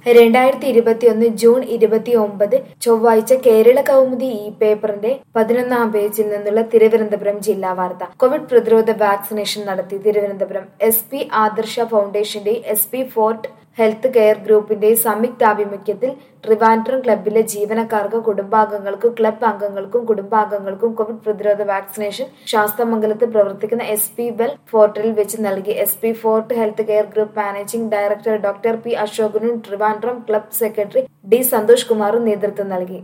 രണ്ടായിരത്തി ഇരുപത്തിയൊന്ന് ജൂൺ ഇരുപത്തിയൊമ്പത് ചൊവ്വാഴ്ച കേരള കൗമുദി ഈ പേപ്പറിന്റെ പതിനൊന്നാം പേജിൽ നിന്നുള്ള തിരുവനന്തപുരം ജില്ലാ വാർത്ത കോവിഡ് പ്രതിരോധ വാക്സിനേഷൻ നടത്തി തിരുവനന്തപുരം എസ് പി ആദർശ ഫൗണ്ടേഷന്റെ S P fort health care ഗ്രൂപ്പിന്റെ സംയുക്താഭിമുഖ്യത്തിൽ ട്രിവാൻഡ്രം ക്ലബിലെ ജീവനക്കാർക്ക് കുടുംബാംഗങ്ങൾക്കും ക്ലബ് അംഗങ്ങൾക്കും കുടുംബാംഗങ്ങൾക്കും കോവിഡ് പ്രതിരോധ വാക്സിനേഷൻ ശാസ്തമംഗലത്ത് പ്രവർത്തിക്കുന്ന എസ് പി വെൽ ഫോർട്ടിൽ വെച്ച് നൽകി S P fort health care group managing director doctor P അശോകനും Trivandrum club secretary D Santhosh കുമാറും നേതൃത്വം നൽകി